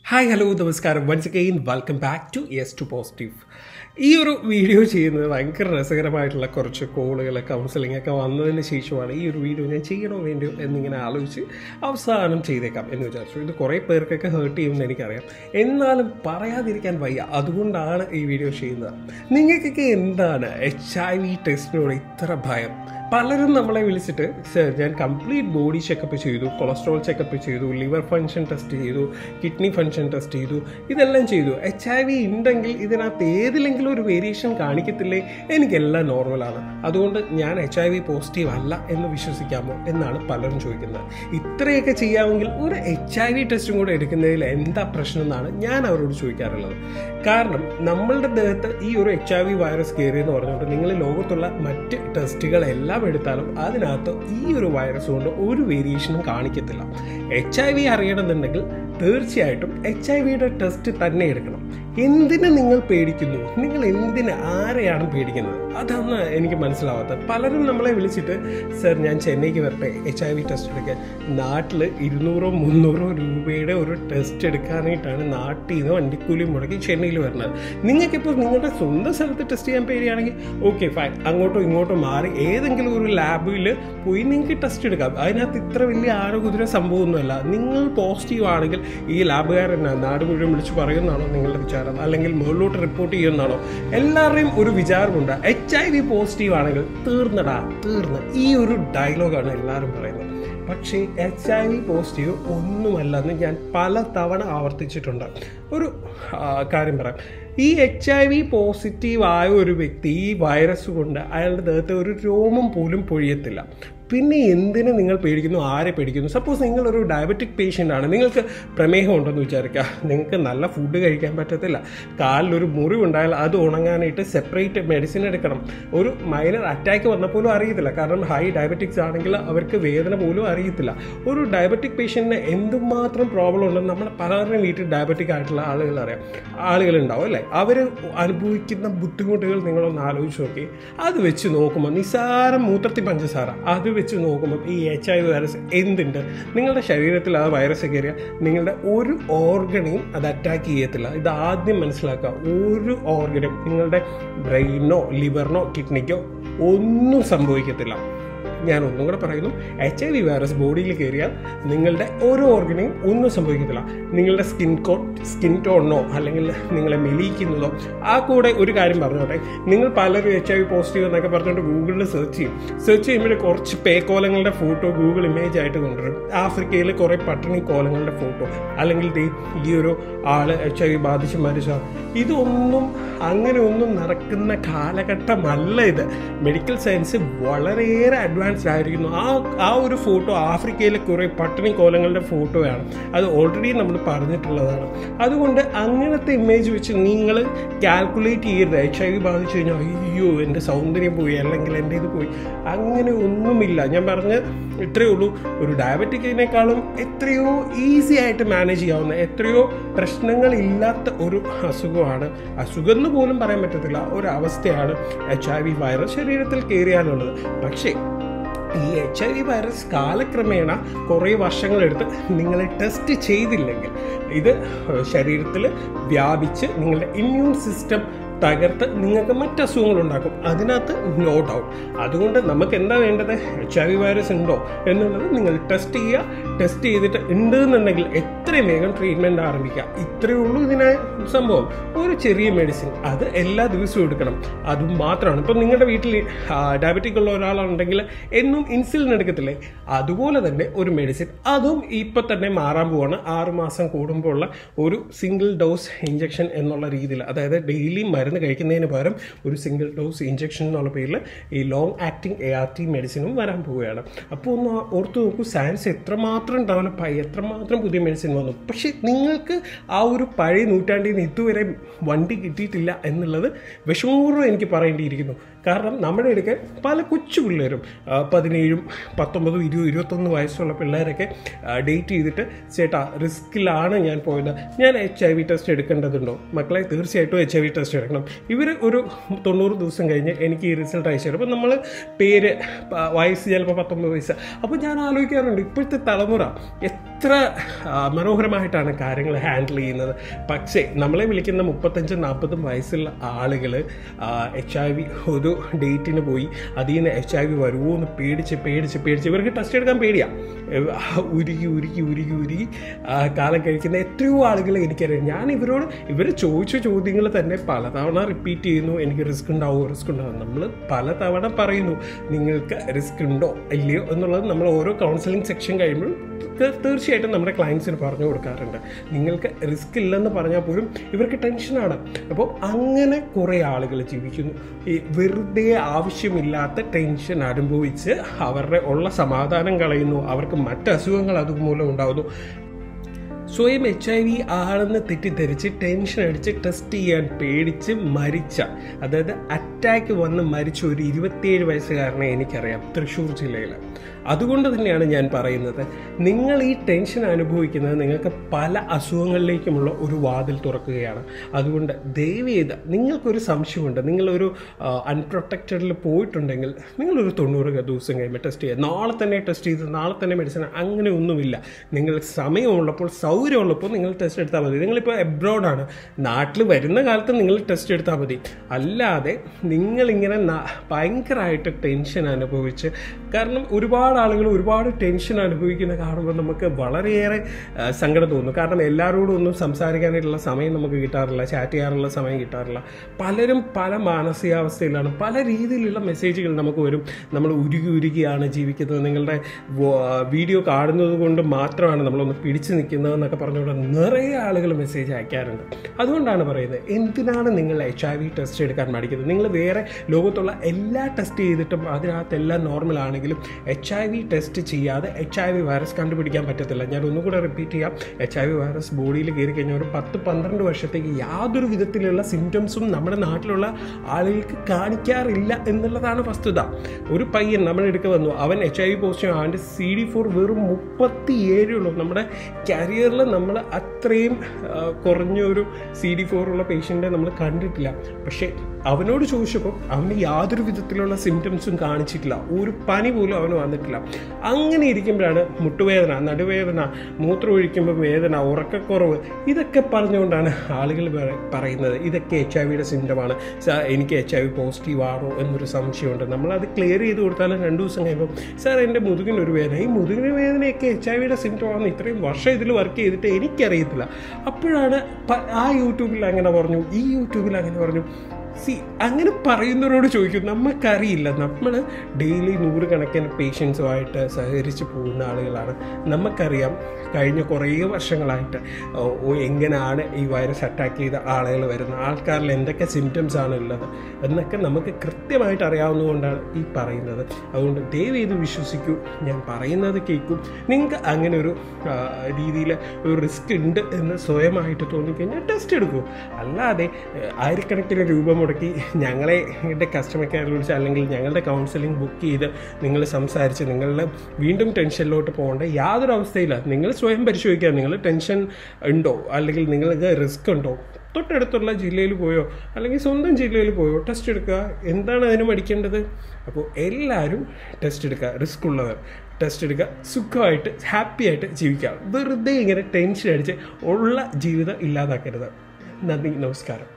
hi hello നമസ്കാരം once again welcome back to yes to positive ഈ ഒരു video ചെയ്യുന്നത് ഭയങ്കര രസകരമായിട്ടുള്ള കുറച്ച് കോളുകൾ കൗൺസിലിംഗ് ഒക്കെ വന്നതിന് ശേഷമാണ് ഈ ഒരു വീഡിയോ ഞാൻ ചെയ്യണോ വേണ്ടിയോ എന്നിങ്ങനെ ആലോചിച്ച് അവസാനം ചെയ്തേക്കാം എന്ന് വിചാരിച്ചു ഇത് കുറേ പേർക്കൊക്കെ ഹേർട്ട് ചെയ്യുമെന്ന് എനിക്കറിയാം എന്നാലും പറയാതിരിക്കാൻ വയ്യ അതുകൊണ്ടാണ് ഈ വീഡിയോ ചെയ്യുന്നത് നിങ്ങൾക്കൊക്കെ എന്താണ് എച്ച് ഐ വി ടെസ്റ്റിനോട് ഇത്ര ഭയം പലരും നമ്മളെ വിളിച്ചിട്ട് സർ ഞാൻ കംപ്ലീറ്റ് ബോഡി ചെക്കപ്പ് ചെയ്തു കൊളസ്ട്രോൾ ചെക്കപ്പ് ചെയ്തു ലിവർ ഫങ്ഷൻ ടെസ്റ്റ് ചെയ്തു കിഡ്നി ഫങ്ഷൻ ടെസ്റ്റ് ചെയ്തു ഇതെല്ലാം ചെയ്തു എച്ച് ഐ വി ഉണ്ടെങ്കിൽ ഇതിനകത്ത് ഏതിലെങ്കിലും ഒരു വേരിയേഷൻ കാണിക്കത്തില്ലേ എനിക്കെല്ലാം നോർമലാണ് അതുകൊണ്ട് ഞാൻ എച്ച് ഐ വി പോസിറ്റീവ് അല്ല എന്ന് വിശ്വസിക്കാമോ എന്നാണ് പലരും ചോദിക്കുന്നത് ഇത്രയൊക്കെ ചെയ്യാമെങ്കിൽ ഒരു എച്ച് ഐ വി ടെസ്റ്റും കൂടെ എടുക്കുന്നതിൽ എന്താ പ്രശ്നം എന്നാണ് ഞാൻ അവരോട് ചോദിക്കാറുള്ളത് കാരണം നമ്മളുടെ ദേഹത്ത് ഈ ഒരു എച്ച് ഐ വി വൈറസ് കയറിയെന്ന് പറഞ്ഞുകൊണ്ട് നിങ്ങൾ ലോകത്തുള്ള മറ്റ് ടെസ്റ്റുകളെല്ലാം എടുത്താലും അതിനകത്ത് ഈ ഒരു വൈറസ് കൊണ്ട് ഒരു വേരിയേഷനും കാണിക്കത്തില്ല എച്ച് ഐ വി അറിയണമെന്നുണ്ടെങ്കിൽ തീർച്ചയായിട്ടും എച്ച് ഐ വിയുടെ ടെസ്റ്റ് തന്നെ എടുക്കണം എന്തിന് നിങ്ങൾ പേടിക്കുന്നു നിങ്ങൾ എന്തിന് ആരെയാണ് പേടിക്കുന്നത് അതാണ് എനിക്ക് മനസ്സിലാവാത്തത് പലരും നമ്മളെ വിളിച്ചിട്ട് സർ ഞാൻ ചെന്നൈക്ക് വരട്ടെ എച്ച് ഐ വി ടെസ്റ്റ് എടുക്കാൻ നാട്ടിൽ ഇരുന്നൂറോ മുന്നൂറോ രൂപയുടെ ഒരു ടെസ്റ്റ് എടുക്കാനായിട്ടാണ് നാട്ടിൽ നിന്ന് വണ്ടിക്കൂലി മുടക്കി ചെന്നൈയിൽ വരുന്നത് നിങ്ങൾക്കിപ്പോൾ നിങ്ങളുടെ സ്വന്തം സ്ഥലത്ത് ടെസ്റ്റ് ചെയ്യാൻ പേടിയാണെങ്കിൽ ഓക്കെ ഫൈൻ അങ്ങോട്ടോ ഇങ്ങോട്ടോ മാറി ഏതെങ്കിലും ഒരു ലാബിൽ പോയി നിങ്ങൾക്ക് ടെസ്റ്റ് എടുക്കാം അതിനകത്ത് ഇത്ര വലിയ ആരോ കുതിര സംഭവമൊന്നുമല്ല നിങ്ങൾ പോസിറ്റീവ് ആണെങ്കിൽ ഈ ലാബുകാരൻ നാട് മുഴുവൻ വിളിച്ച് പറയുന്നതാണോ നിങ്ങളുടെ വിചാരം അല്ലെങ്കിൽ മുകളിലോട്ട് റിപ്പോർട്ട് ചെയ്യുന്നതാണോ എല്ലാവരുടെയും ഒരു വിചാരമുണ്ട് എച്ച് ഐ വി പോസിറ്റീവ് ആണെങ്കിൽ തീർന്നടാ തീർന്ന് ഈ ഒരു ഡയലോഗാണ് എല്ലാവരും പറയുന്നത് പക്ഷേ എച്ച് ഐ വി പോസിറ്റീവ് ഒന്നുമല്ലെന്ന് ഞാൻ പല തവണ ആവർത്തിച്ചിട്ടുണ്ട് ഒരു കാര്യം പറയാം ഈ എച്ച് ഐ വി പോസിറ്റീവ് ആയ ഒരു വ്യക്തി ഈ വൈറസ് കൊണ്ട് അയാളുടെ ദേഹത്തെ ഒരു രോമം പോലും പൊഴിയത്തില്ല പിന്നെ എന്തിനു നിങ്ങൾ പേടിക്കുന്നു ആരെ പേടിക്കുന്നു സപ്പോസ് നിങ്ങളൊരു ഡയബറ്റിക് പേഷ്യൻ്റ് ആണ് നിങ്ങൾക്ക് പ്രമേഹം ഉണ്ടെന്ന് വിചാരിക്കുക നിങ്ങൾക്ക് നല്ല ഫുഡ് കഴിക്കാൻ പറ്റത്തില്ല കാലിലൊരു മുറിവുണ്ടായാൽ അത് ഉണങ്ങാനായിട്ട് സെപ്പറേറ്റ് മെഡിസിൻ എടുക്കണം ഒരു മൈനർ അറ്റാക്ക് വന്ന പോലും അറിയത്തില്ല കാരണം ഹൈ ഡയബറ്റിക്സ് ആണെങ്കിൽ അവർക്ക് വേദന പോലും അറിയത്തില്ല ഒരു ഡയബറ്റിക് പേഷ്യൻറ്റിന് എന്തുമാത്രം പ്രോബ്ലം ഉണ്ടെന്ന് നമ്മുടെ പലരുടെയും വീട്ടിൽ ഡയബറ്റിക് ആയിട്ടുള്ള ആളുകൾ അറിയാം ആളുകളുണ്ടാവും അല്ലേ അവർ അനുഭവിക്കുന്ന ബുദ്ധിമുട്ടുകൾ നിങ്ങളൊന്ന് ആലോചിച്ച് നോക്കി അത് വെച്ച് നോക്കുമ്പോൾ നിസ്സാരം മൂത്രത്തിൽ പഞ്ചസാര അത് വെച്ച് നോക്കുമ്പോൾ ഈ എച്ച് ഐ വി വൈറസ് എന്തുണ്ട് നിങ്ങളുടെ ശരീരത്തിൽ ആ വൈറസ് കയറിയാൽ നിങ്ങളുടെ ഒരു ഓർഗനെയും അത് അറ്റാക്ക് ചെയ്യത്തില്ല ഇത് ആദ്യം മനസ്സിലാക്കുക ഒരു ഓർഗനും നിങ്ങളുടെ ബ്രെയിനോ ലിവറിനോ കിഡ്നിക്കോ ഒന്നും സംഭവിക്കത്തില്ല ഞാൻ ഒന്നും കൂടെ പറയുന്നു എച്ച് ഐ വി വൈറസ് ബോഡിയിൽ കയറിയാൽ നിങ്ങളുടെ ഓരോ ഓർഗനെയും ഒന്നും സംഭവിക്കത്തില്ല നിങ്ങളുടെ സ്കിൻ കോ സ്കിൻ ടോണിനോ അല്ലെങ്കിൽ നിങ്ങളെ മെലിയിക്കുന്നതോ ആ കൂടെ ഒരു കാര്യം പറഞ്ഞോട്ടെ നിങ്ങൾ പലരും എച്ച് ഐ വി പോസിറ്റീവ് എന്നൊക്കെ പറഞ്ഞുകൊണ്ട് ഗൂഗിളിൽ സെർച്ച് ചെയ്യും സെർച്ച് ചെയ്യുമ്പോൾ കുറച്ച് പേക്കോലങ്ങളുടെ ഫോട്ടോ ഗൂഗിൾ ഇമേജ് ആയിട്ട് കൊണ്ടുവരും ആഫ്രിക്കയിൽ കുറേ പട്ടിണി കോലങ്ങളുടെ ഫോട്ടോ അല്ലെങ്കിൽ ഈ ഒരു ആള് എച്ച് ഐ വി ബാധിച്ച് മരിച്ച ഇതൊന്നും അങ്ങനെ ഒന്നും നടക്കുന്ന കാലഘട്ടമല്ല ഇത് മെഡിക്കൽ സയൻസ് വളരെയേറെ അഡ്വാൻസ്ഡ് ആയിരിക്കുന്നു ആ ആ ഒരു ഫോട്ടോ ആഫ്രിക്കയിലെ കുറേ പട്ടിണി കോലങ്ങളുടെ ഫോട്ടോയാണ് അത് ഓൾറെഡി നമ്മൾ പറഞ്ഞിട്ടുള്ളതാണ് അതുകൊണ്ട് അങ്ങനത്തെ ഇമേജ് വെച്ച് നിങ്ങൾ കാൽക്കുലേറ്റ് ചെയ്യരുത് എച്ച് ഐ വി ബാധിച്ചു കഴിഞ്ഞാൽ അയ്യോ എൻ്റെ സൗന്ദര്യം പോയി അല്ലെങ്കിൽ എൻ്റെ ഇത് പോയി അങ്ങനെ ഒന്നുമില്ല ഞാൻ പറഞ്ഞ ഇത്രയേ ഉള്ളൂ ഒരു ഡയബറ്റിക്കിനേക്കാളും എത്രയോ ഈസി ആയിട്ട് മാനേജ് ചെയ്യാവുന്ന എത്രയോ പ്രശ്നങ്ങളില്ലാത്ത ഒരു അസുഖമാണ് അസുഖം എന്ന് പോലും പറയാൻ പറ്റത്തില്ല ഒരു അവസ്ഥയാണ് എച്ച് ഐ വി വൈറസ് ശരീരത്തിൽ കയറിയാലുള്ളത് പക്ഷേ ഈ എച്ച് ഐ വി വൈറസ് കാലക്രമേണ കുറേ വർഷങ്ങളെടുത്ത് നിങ്ങൾ ടെസ്റ്റ് ചെയ്തില്ലെങ്കിൽ ഇത് ശരീരത്തിൽ വ്യാപിച്ച് നിങ്ങളുടെ ഇമ്മ്യൂൺ സിസ്റ്റം തകർത്ത് നിങ്ങൾക്ക് മറ്റ് അസുഖങ്ങൾ ഉണ്ടാക്കും അതിനകത്ത് നോ ഡൗട്ട് അതുകൊണ്ട് നമുക്ക് എന്താ വേണ്ടത് എച്ച് ഐ വി വൈറസ് ഉണ്ടോ എന്നുള്ളത് നിങ്ങൾ ടെസ്റ്റ് ചെയ്യുക ടെസ്റ്റ് ചെയ്തിട്ട് ഉണ്ട് എന്നുണ്ടെങ്കിൽ എത്രയും വേഗം ട്രീറ്റ്മെൻറ്റ് ആരംഭിക്കുക ഇത്രയേ ഉള്ളൂ ഇതിനെ സംഭവം ഒരു ചെറിയ മെഡിസിൻ അത് എല്ലാ ദിവസവും എടുക്കണം അതും മാത്രമാണ് ഇപ്പം നിങ്ങളുടെ വീട്ടിൽ ഡയബറ്റിക് ഉള്ള ഒരാളുണ്ടെങ്കിൽ എന്നും ഇൻസുലിൻ എടുക്കത്തില്ലേ അതുപോലെ തന്നെ ഒരു മെഡിസിൻ അതും ഇപ്പം തന്നെ മാറാൻ പോവാണ് ആറുമാസം കൂടുമ്പോൾ ഉള്ള ഒരു സിംഗിൾ ഡോസ് ഇഞ്ചക്ഷൻ എന്നുള്ള രീതിയിൽ അതായത് ഡെയിലി മരുന്ന് കഴിക്കുന്നതിന് പകരം ഒരു സിംഗിൾ ഡോസ് ഇഞ്ചക്ഷൻ എന്നുള്ള പേരിൽ ഈ long acting A R T മെഡിസിനും വരാൻ പോവുകയാണ് അപ്പോൾ ഒന്ന് ഓർത്ത് നോക്കൂ സയൻസ് എത്രമാത്രം ഡെവലപ്പായി എത്രമാത്രം പുതിയ മെഡിസിൻ വന്നു പക്ഷേ നിങ്ങൾക്ക് ആ ഒരു പഴയ നൂറ്റാണ്ടിൽ നിന്ന് ഇതുവരെ വണ്ടി കിട്ടിയിട്ടില്ല എന്നുള്ളത് വിഷമപൂർവ്വം എനിക്ക് പറയേണ്ടിയിരിക്കുന്നു കാരണം നമ്മുടെ ഇടയ്ക്ക് പല കൊച്ചു പിള്ളേരും പതിനേഴും പത്തൊമ്പതും ഇരുപത് ഇരുപത്തൊന്ന് വയസ്സുള്ള പിള്ളേരൊക്കെ ഡേറ്റ് ചെയ്തിട്ട് ചേട്ടാ റിസ്ക്കിലാണ് ഞാൻ പോയത് ഞാൻ എച്ച് ഐ വി ടെസ്റ്റ് എടുക്കേണ്ടതുണ്ടോ മക്കളെ തീർച്ചയായിട്ടും എച്ച് ഐ വി ടെസ്റ്റ് എടുക്കണം ഇവർ ഒരു തൊണ്ണൂറ് ദിവസം കഴിഞ്ഞ് എനിക്ക് ഈ റിസൾട്ട് അയച്ചു തരും അപ്പം നമ്മൾ പേര് വയസ്സ് ചിലപ്പോൾ പത്തൊമ്പത് വയസ്സ് അപ്പോൾ ഞാൻ ആലോചിക്കാറുണ്ട് ഇപ്പോഴത്തെ തലമുറ അത്ര ആ, മനോഹരമായിട്ടാണ് കാര്യങ്ങൾ ഹാൻഡിൽ ചെയ്യുന്നത് പക്ഷേ നമ്മളെ വിളിക്കുന്ന മുപ്പത്തഞ്ചും നാൽപ്പതും വയസ്സുള്ള ആളുകൾ എച്ച് ഐ വി ഒരു ഡേറ്റിന് പോയി അതിൽ നിന്ന് എച്ച് ഐ വി വരുമോ എന്ന് പേടിച്ച് പേടിച്ച് പേടിച്ച് ഇവർക്ക് ടെസ്റ്റ് എടുക്കാൻ പേടിയാണ് ഉരുകി ഉരുകി ഉരുകി ഉരുകി ആ, കാലം കഴിക്കുന്ന എത്രയോ ആളുകൾ എനിക്കറിയാം ഞാൻ ഇവരോട് ഇവർ ചോദിച്ച ചോദ്യങ്ങൾ തന്നെ പലതവണ റിപ്പീറ്റ് ചെയ്യുന്നു എനിക്ക് റിസ്ക് ഉണ്ടാവുമോ റിസ്ക് ഉണ്ടാവും നമ്മൾ പലതവണ പറയുന്നു നിങ്ങൾക്ക് റിസ്ക് ഉണ്ടോ ഇല്ലയോ എന്നുള്ളത് നമ്മൾ ഓരോ കൗൺസിലിംഗ് സെക്ഷൻ കഴിയുമ്പോൾ തീ- തീർച്ചയായിട്ടും നമ്മുടെ ക്ലയൻസിന് പറഞ്ഞു കൊടുക്കാറുണ്ട് നിങ്ങൾക്ക് റിസ്ക് ഇല്ലെന്ന് പറഞ്ഞാൽ പോലും ഇവർക്ക് ടെൻഷനാണ് അപ്പോൾ അങ്ങനെ കുറേ ആളുകൾ ജീവിക്കുന്നു ഈ വെറുതെ ആവശ്യമില്ലാത്ത ടെൻഷൻ അനുഭവിച്ച് അവരുടെ ഉള്ള സമാധാനം കളയുന്നു അവർക്ക് മറ്റ് അസുഖങ്ങൾ അതുമൂലം ഉണ്ടാകുന്നു സ്വയം എച്ച് ഐ വി ആണെന്ന് തെറ്റിദ്ധരിച്ച് ടെൻഷൻ അടിച്ച് ടെസ്റ്റ് ചെയ്യാൻ പേടിച്ച് മരിച്ച അതായത് അറ്റാക്ക് വന്ന് മരിച്ച ഒരു ഇരുപത്തിയേഴ് വയസ്സുകാരനെ എനിക്കറിയാം തൃശ്ശൂർ ജില്ലയിൽ അതുകൊണ്ട് തന്നെയാണ് ഞാൻ പറയുന്നത് നിങ്ങൾ ഈ ടെൻഷൻ അനുഭവിക്കുന്നത് നിങ്ങൾക്ക് പല അസുഖങ്ങളിലേക്കുമുള്ള ഒരു വാതിൽ തുറക്കുകയാണ് അതുകൊണ്ട് ദയവ് ചെയ്ത് നിങ്ങൾക്കൊരു സംശയമുണ്ട് നിങ്ങളൊരു അൺപ്രൊട്ടക്റ്റഡിൽ പോയിട്ടുണ്ടെങ്കിൽ നിങ്ങളൊരു തൊണ്ണൂറ് ദിവസം കഴിയുമ്പോൾ ടെസ്റ്റ് ചെയ്യുക നാളെ തന്നെ ടെസ്റ്റ് ചെയ്ത് നാളെ തന്നെ മെഡിസിൻ അങ്ങനെ ഒന്നുമില്ല നിങ്ങൾ സമയമുള്ളപ്പോൾ സൗകര്യമുള്ളപ്പോൾ നിങ്ങൾ ടെസ്റ്റ് എടുത്താൽ മതി നിങ്ങളിപ്പോൾ എബ്രോഡാണ് നാട്ടിൽ വരുന്ന കാലത്ത് നിങ്ങൾ ടെസ്റ്റ് എടുത്താൽ മതി അല്ലാതെ നിങ്ങളിങ്ങനെ ന- ഭയങ്കരമായിട്ട് ടെൻഷൻ അനുഭവിച്ച് കാരണം ഒരുപാട് ആളുകൾ ഒരുപാട് ടെൻഷൻ അനുഭവിക്കുന്ന കാണുമ്പോൾ നമുക്ക് വളരെയേറെ ആ, സങ്കടം തോന്നും കാരണം എല്ലാവരോടും ഒന്നും സംസാരിക്കാനായിട്ടുള്ള സമയം നമുക്ക് കിട്ടാറില്ല ചാറ്റ് ചെയ്യാറുള്ള സമയം കിട്ടാറില്ല പലരും പല മാനസികാവസ്ഥയിലാണ് പല രീതിയിലുള്ള മെസ്സേജുകൾ നമുക്ക് വരും നമ്മൾ ഉരുകി ഉരുകിയാണ് ജീവിക്കുന്നത് നിങ്ങളുടെ വോ- വീഡിയോ കാണുന്നത് കൊണ്ട് മാത്രമാണ് നമ്മളൊന്ന് പിടിച്ചു നിൽക്കുന്നത് എന്നൊക്കെ പറഞ്ഞുകൊണ്ട് നിറയെ ആളുകൾ മെസ്സേജ് അയക്കാറുണ്ട് അതുകൊണ്ടാണ് പറയുന്നത് എന്തിനാണ് നിങ്ങൾ എച്ച് ഐ വി ടെസ്റ്റ് എടുക്കാൻ മടിക്കുന്നത് നിങ്ങൾ വേറെ ലോകത്തുള്ള എല്ലാ ടെസ്റ്റ് ചെയ്തിട്ടും അതിനകത്തെല്ലാം നോർമൽ ആണെങ്കിലും എച്ച് ഐ വി ടെസ്റ്റ് ചെയ്യാതെ എച്ച് ഐ വി വൈറസ് കണ്ടുപിടിക്കാൻ പറ്റത്തില്ല ഞാൻ ഒന്നുകൂടെ റിപ്പീറ്റ് ചെയ്യാം എച്ച് ഐ വി വൈറസ് ബോഡിയിൽ കയറി കഴിഞ്ഞാൽ ഒരു പത്ത് പന്ത്രണ്ട് വർഷത്തേക്ക് യാതൊരു വിധത്തിലുള്ള സിംറ്റംസും നമ്മുടെ നാട്ടിലുള്ള ആളുകൾക്ക് കാണിക്കാറില്ല എന്നുള്ളതാണ് വസ്തുത ഒരു പയ്യൻ നമ്മൾ എടുക്ക വന്നു അവൻ എച്ച് ഐ വി പോസിറ്റീവ് അവൻ്റെ സി ഡി ഫോർ വെറും മുപ്പത്തി ഏഴുള്ളൂ നമ്മുടെ കരിയറിൽ നമ്മൾ അത്രയും ആ, കുറഞ്ഞൊരു സി ഡി ഫോർ ഉള്ള പേഷ്യൻ്റെ നമ്മൾ കണ്ടിട്ടില്ല പക്ഷേ അവനോട് ചോദിച്ചപ്പോൾ അവന് യാതൊരു വിധത്തിലുള്ള സിംറ്റംസും കാണിച്ചിട്ടില്ല ഒരു പനി പോലും അവന് വന്നിട്ടില്ല അങ്ങനെ ഇരിക്കുമ്പോഴാണ് മുട്ടുവേദന നടുവേദന മൂത്രം ഒഴിക്കുമ്പോൾ വേദന ഉറക്കക്കുറവ് ഇതൊക്കെ പറഞ്ഞുകൊണ്ടാണ് ആളുകൾ പറ- പറയുന്നത് ഇതൊക്കെ എച്ച് ഐ വിയുടെ സിംറ്റമാണ് സാർ എനിക്ക് എച്ച് ഐ വി പോസിറ്റീവ് ആണോ എന്നൊരു സംശയമുണ്ട് നമ്മളത് ക്ലിയർ ചെയ്ത് കൊടുത്താലും രണ്ട് ദിവസം കഴിയുമ്പോൾ സാർ എൻ്റെ മുതുകിന് ഒരു വേദന ഈ മുതുകിന് വേദനയൊക്കെ എച്ച് ഐ വിയുടെ സിംറ്റം ആണ് ഇത്രയും വർഷം ഇതിൽ വർക്ക് ചെയ്തിട്ട് എനിക്കറിയത്തില്ല അപ്പോഴാണ് പ- ആ യൂട്യൂബിൽ അങ്ങനെ പറഞ്ഞു ഈ യൂട്യൂബിൽ അങ്ങനെ പറഞ്ഞു സി അങ്ങനെ പറയുന്നവരോട് ചോദിക്കും നമുക്കറിയില്ല നമ്മൾ ഡെയിലി നൂറുകണക്കിന് പേഷ്യൻസുമായിട്ട് സഹകരിച്ച് പോകുന്ന ആളുകളാണ് നമുക്കറിയാം കഴിഞ്ഞ കുറേ വർഷങ്ങളായിട്ട് ഓ, ഓ, എങ്ങനെയാണ് ഈ വൈറസ് അറ്റാക്ക് ചെയ്ത ആളുകൾ വരുന്നത് ആൾക്കാരിൽ എന്തൊക്കെ സിംറ്റംസ് ആണ് ഉള്ളത് എന്നൊക്കെ നമുക്ക് കൃത്യമായിട്ട് അറിയാവുന്നതുകൊണ്ടാണ് ഈ പറയുന്നത് അതുകൊണ്ട് ദയവ് ചെയ്ത് വിശ്വസിക്കൂ ഞാൻ പറയുന്നത് കേൾക്കും നിങ്ങൾക്ക് അങ്ങനെ ഒരു രീതിയിൽ ഒരു റിസ്ക് ഉണ്ട് എന്ന് സ്വയമായിട്ട് തോന്നിക്കഴിഞ്ഞാൽ ടെസ്റ്റ് എടുക്കൂ അല്ലാതെ ഏഹ്, ആയിരക്കണക്കിന് രൂപ മുടക്കി ഞങ്ങളെ കസ്റ്റമർ കെയറിൽ വിളിച്ച് അല്ലെങ്കിൽ ഞങ്ങളുടെ കൗൺസിലിംഗ് ബുക്ക് ചെയ്ത് നിങ്ങൾ സംസാരിച്ച് നിങ്ങളുടെ വീണ്ടും ടെൻഷനിലോട്ട് പോകേണ്ട യാതൊരു അവസ്ഥയില്ല നിങ്ങൾ സ്വയം പരിശോധിക്കുക നിങ്ങൾ ടെൻഷൻ ഉണ്ടോ അല്ലെങ്കിൽ നിങ്ങൾക്ക് റിസ്ക് ഉണ്ടോ തൊട്ടടുത്തുള്ള ജില്ലയിൽ പോയോ അല്ലെങ്കിൽ സ്വന്തം ജില്ലയിൽ പോയോ ടെസ്റ്റ് എടുക്കുക എന്താണ് അതിന് മടിക്കേണ്ടത് അപ്പോൾ എല്ലാവരും ടെസ്റ്റ് എടുക്കുക റിസ്ക് ഉള്ളവർ ടെസ്റ്റ് എടുക്കുക സുഖമായിട്ട് ഹാപ്പി ആയിട്ട് ജീവിക്കുക വെറുതെ ഇങ്ങനെ ടെൻഷൻ അടിച്ച് ഉള്ള ജീവിതം ഇല്ലാതാക്കരുത് നന്ദി നമസ്കാരം